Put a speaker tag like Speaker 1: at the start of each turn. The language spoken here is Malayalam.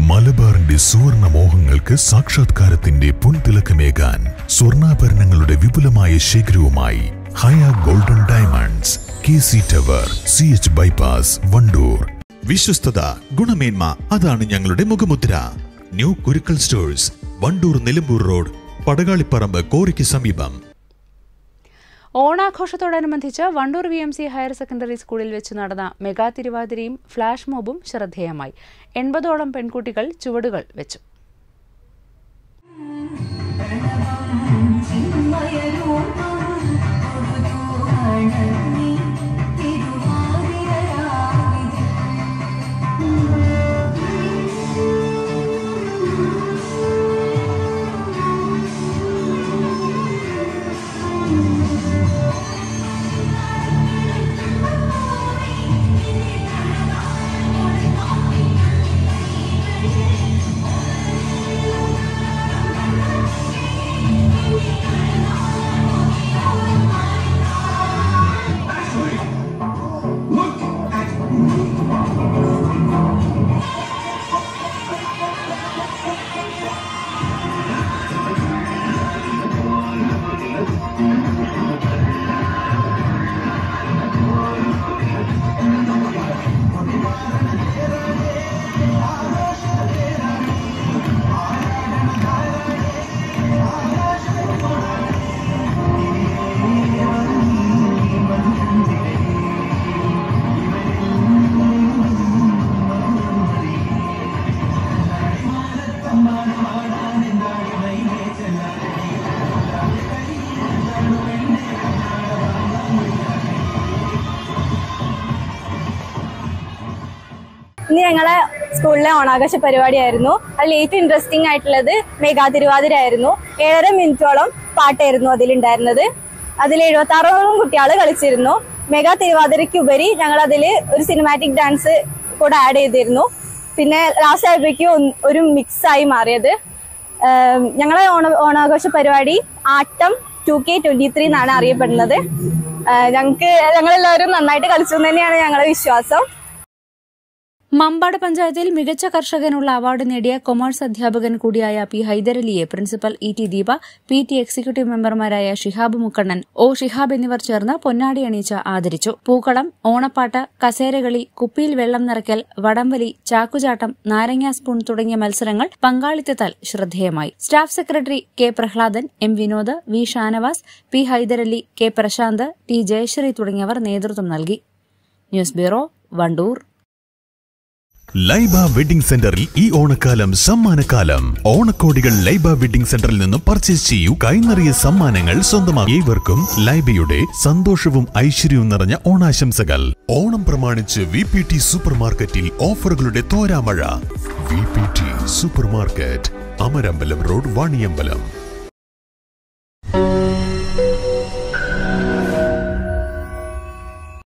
Speaker 1: മലബാറിന്റെ സുവർണ മോഹങ്ങൾക്ക് സാക്ഷാത്കാരത്തിന്റെ പൊൻതിളക്കമേകാൻ സ്വർണ്ണാഭരണങ്ങളുടെ വിപുലമായ ശേഖരവുമായി Haya golden diamonds K C tower C H bypass Wandoor
Speaker 2: വിശ്വസ്തത ഗുണമേന്മ അതാണ് ഞങ്ങളുടെ മുഖമുദ്ര ന്യൂ കുരുക്കൾ സ്റ്റോഴ്സ് വണ്ടൂർ നിലമ്പൂർ റോഡ് പടകാളിപ്പറമ്പ് കോറിക്ക് സമീപം
Speaker 3: ഓണാഘോഷത്തോടനുബന്ധിച്ച് Wandoor V M C higher secondary സ്കൂളിൽ വെച്ച് നടന്ന മെഗാ തിരുവാതിരയും ഫ്ലാഷ് മോബും ശ്രദ്ധേയമായി എൺപതോളം പെൺകുട്ടികൾ ചുവടുകൾ വെച്ചു
Speaker 4: ഇന്ന് ഞങ്ങളെ സ്കൂളിലെ ഓണാഘോഷ പരിപാടിയായിരുന്നു അതിൽ ഏറ്റവും ഇൻട്രസ്റ്റിംഗ് ആയിട്ടുള്ളത് മെഗാ തിരുവാതിര ആയിരുന്നു ഏഴര മിനിറ്റോളം പാട്ടായിരുന്നു അതിലുണ്ടായിരുന്നത് അതിൽ എഴുപത്തി ആറോളം കുട്ടികൾ കളിച്ചിരുന്നു മെഗാ തിരുവാതിരയ്ക്ക് ഉപരി ഞങ്ങൾ അതിൽ ഒരു സിനിമാറ്റിക് ഡാൻസ് കൂടെ ആഡ് ചെയ്തിരുന്നു പിന്നെ ലാസ്റ്റ് ആയപ്പോഴേക്കും ഒന്ന് ഒരു മിക്സ് ആയി മാറിയത് ഏം, ഞങ്ങളെ ഓണ ഓണാഘോഷ പരിപാടി ആട്ടം ടു കെ ട്വന്റി ത്രീ എന്നാണ് അറിയപ്പെടുന്നത് ഏഹ് ഞങ്ങൾക്ക് ഞങ്ങളെല്ലാവരും നന്നായിട്ട് കളിച്ചു എന്ന് തന്നെയാണ് ഞങ്ങളുടെ വിശ്വാസം
Speaker 3: മമ്പാട് പഞ്ചായത്തിൽ മികച്ച കർഷകനുള്ള അവാർഡ് നേടിയ കൊമേഴ്സ് അധ്യാപകൻ കൂടിയായ പി ഹൈദരലിയെ principal E T Deepa P T executive മെമ്പർമാരായ ഷിഹാബ് മുക്കണ്ണൻ ഒ ഷിഹാബ് എന്നിവർ ചേർന്ന് പൊന്നാടി അണിയിച്ച് ആദരിച്ചു പൂക്കളം ഓണപ്പാട്ട് കസേരകളി കുപ്പിയിൽ വെള്ളം നിറയ്ക്കൽ വടംവലി ചാക്കുചാട്ടം നാരങ്ങാ സ്പൂൺ തുടങ്ങിയ മത്സരങ്ങൾ പങ്കാളിത്തത്താൽ ശ്രദ്ധേയമായി staff secretary K Prahladan M Vinod V Shanavas P Hydarali K Prasanth T Jayasree തുടങ്ങിയവർ നേതൃത്വം നൽകി news bureau Wandoor
Speaker 2: Laiba wedding സെന്ററിൽ ഈ ഓണക്കാലം സമ്മാനക്കാലം ഓണക്കോടികൾ ലൈബ വെഡിംഗ് സെന്ററിൽ നിന്നും പർച്ചേസ് ചെയ്യൂ കൈനിറിയ സമ്മാനങ്ങൾ സ്വന്തമാക്കി ഏവർക്കും ലൈബയുടെ സന്തോഷവും ഐശ്വര്യവും നിറഞ്ഞ ഓണാശംസകൾ ഓണം പ്രമാണിച്ച് വി പി ടി സൂപ്പർ മാർക്കറ്റിൽ ഓഫറുകളുടെ തോരാമഴ V P T super market Amarambalam road Vaniyambalam